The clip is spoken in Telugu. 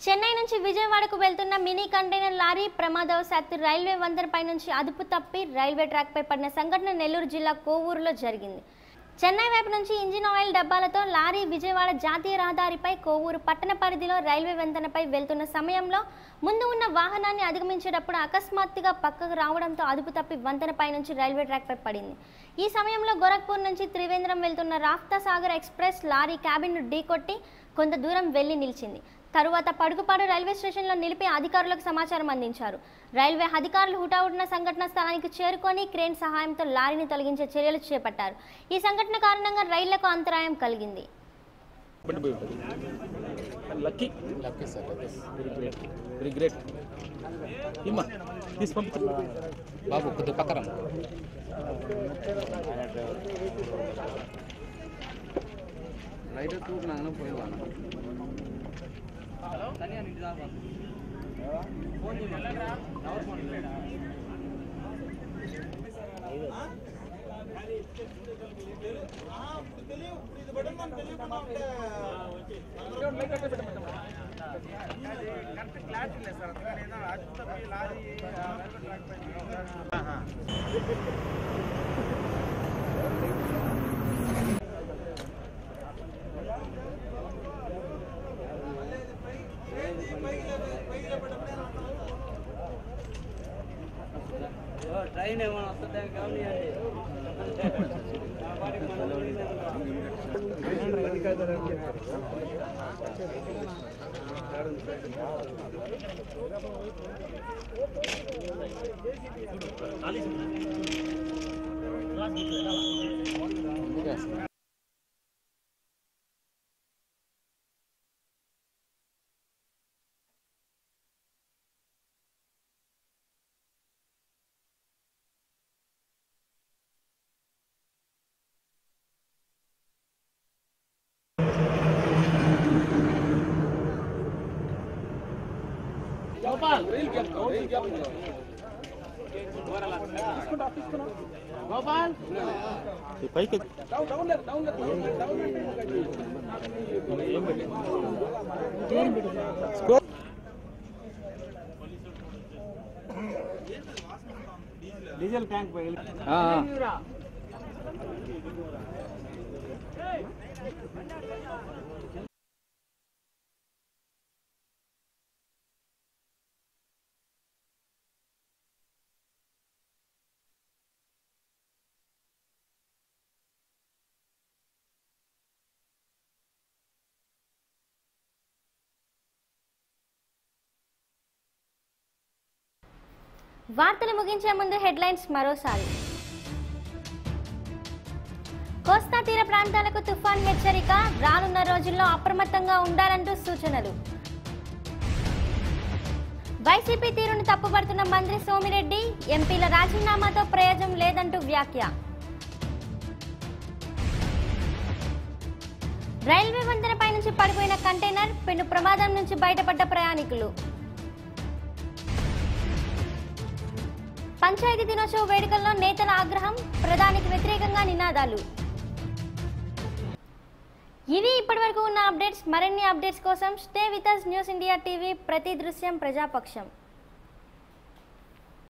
చెన్నై నుంచి విజయవాడకు వెళ్తున్న మినీ కంటైనర్ లారీ ప్రమాదవశాత్తు రైల్వే వంతెనపై నుంచి అదుపు తప్పి రైల్వే ట్రాక్పై పడిన సంఘటన నెల్లూరు జిల్లా కోవూరులో జరిగింది చెన్నై వైపు నుంచి ఇంజిన్ ఆయిల్ డబ్బాలతో లారీ విజయవాడ జాతీయ రహదారిపై కోవూరు పట్టణ పరిధిలో రైల్వే వంతెనపై వెళ్తున్న సమయంలో ముందు ఉన్న వాహనాన్ని అధిగమించేటప్పుడు అకస్మాత్తుగా పక్కకు రావడంతో అదుపు తప్పి వంతెనపై నుంచి రైల్వే ట్రాక్పై పడింది ఈ సమయంలో గోరఖ్పూర్ నుంచి త్రివేంద్రం వెళ్తున్న రాఫ్తా సాగర్ ఎక్స్ప్రెస్ లారీ క్యాబిన్ను ఢీకొట్టి కొంత దూరం వెళ్లి నిలిచింది తరువాత పడుగుపాడు రైల్వే స్టేషన్లో నిలిపి అధికారులకు సమాచారం అందించారు రైల్వే అధికారులు హుటాహుటిన సంఘటన స్థలానికి చేరుకొని క్రేన్ సహాయంతో లారీని తొలగించే చర్యలు చేపట్టారు ఈ సంఘటన కారణంగా రైళ్లకు అంతరాయం కలిగింది బండి పోయి ఉంటుంది lucky lucky sir lucky very great very great ఇమ్మా తీసి పంపించు బాబు కొద్ది పక్కన రైట్ తూపు నాన్న పోయి ట్రైన్ ఏమైనా వస్తుందా ఈ పైకి స్కోర్ డీజిల్ ట్యాంక్ పగిలి ఆ, ఆ. వార్తలు ముగించే ముందు హెడ్లైన్స్ మరోసారి కోస్తా తీర ప్రాంతాలకు తుఫాన్ హెచ్చరిక రానున్న రోజుల్లో అప్రమత్తంగా ఉండాలంటూ సూచనలు వైసీపీ తీరును తప్పుపడుతున్న మంత్రి సోమిరెడ్డి ఎంపీల రాజీనామాతో ప్రయోజనం లేదంటూ వ్యాఖ్య రైల్వే వంతెనపై నుంచి పడిపోయిన కంటైనర్ పెను ప్రమాదం నుంచి బయటపడ్డ ప్రయాణికులు పంచాయతీ దినోత్సవ వేడుకల్లో నేతల ఆగ్రహం ప్రధానికి వ్యతిరేకంగా నినాదాలు ఇవి ఇప్పటివరకు ఉన్న అప్డేట్స్ మరిన్ని అప్డేట్స్ కోసం stay with us news India TV ప్రతి దృశ్యం ప్రజాపక్షం